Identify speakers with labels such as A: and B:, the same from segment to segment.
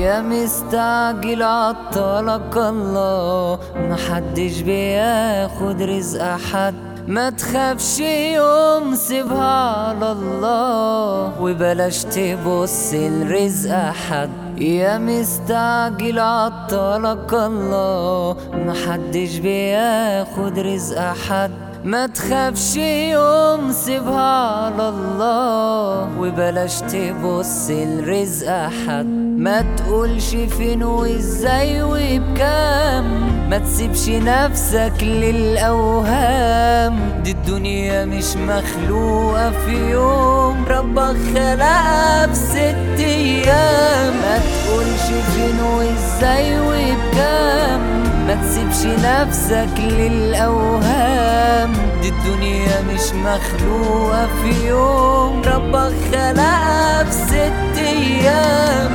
A: يا مستعجل عطلك الله محدش بياخد رزق حد ما تخافش يوم سيبها على الله وبلاش تبص لرزق حد يا مستعجل عطلك الله محدش بياخد رزق حد ما تخافش يوم سيبها على الله وبلاش تبص لرزق حد ما تقولش فين وازاي وبكام ما تسيبش نفسك للأوهام دي الدنيا مش مخلوقة في يوم ربك خلقها في ست أيام ما تقولش فين وازاي وبكام ما تسيبش نفسك للأوهام دي الدنيا مش مخلوقة في يوم ربك خلقها في ست أيام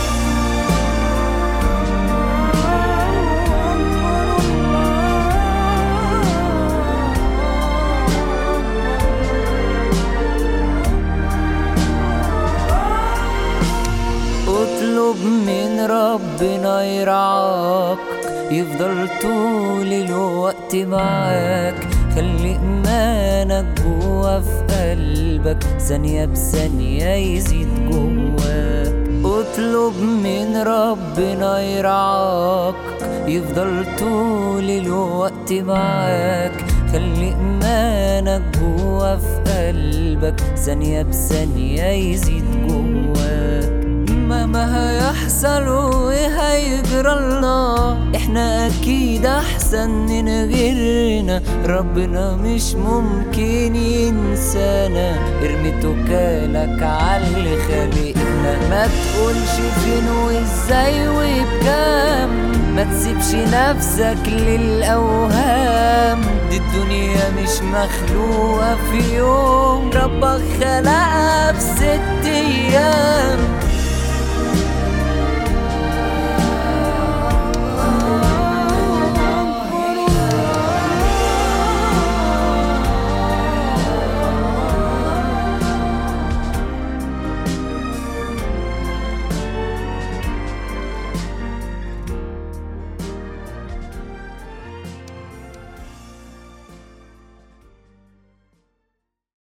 A: اطلب من ربنا يرعاك يفضل طول الوقت معاك خلي ايمانك جوا في قلبك ثانية بثانية يزيد جواك اطلب من ربنا يرعاك يفضل طول الوقت معاك خلي ايمانك جوا في قلبك ثانية بثانية يزيد جواك مهما هيحصل وهيجرى الله احنا اكيد احسن من غيرنا ربنا مش ممكن ينسانا ارمي توكالك عاللي خلقنا ما تقولش فين وازاي وبكام ما تسيبش نفسك للأوهام دي الدنيا مش مخلوقة في يوم ربك خلقها في ست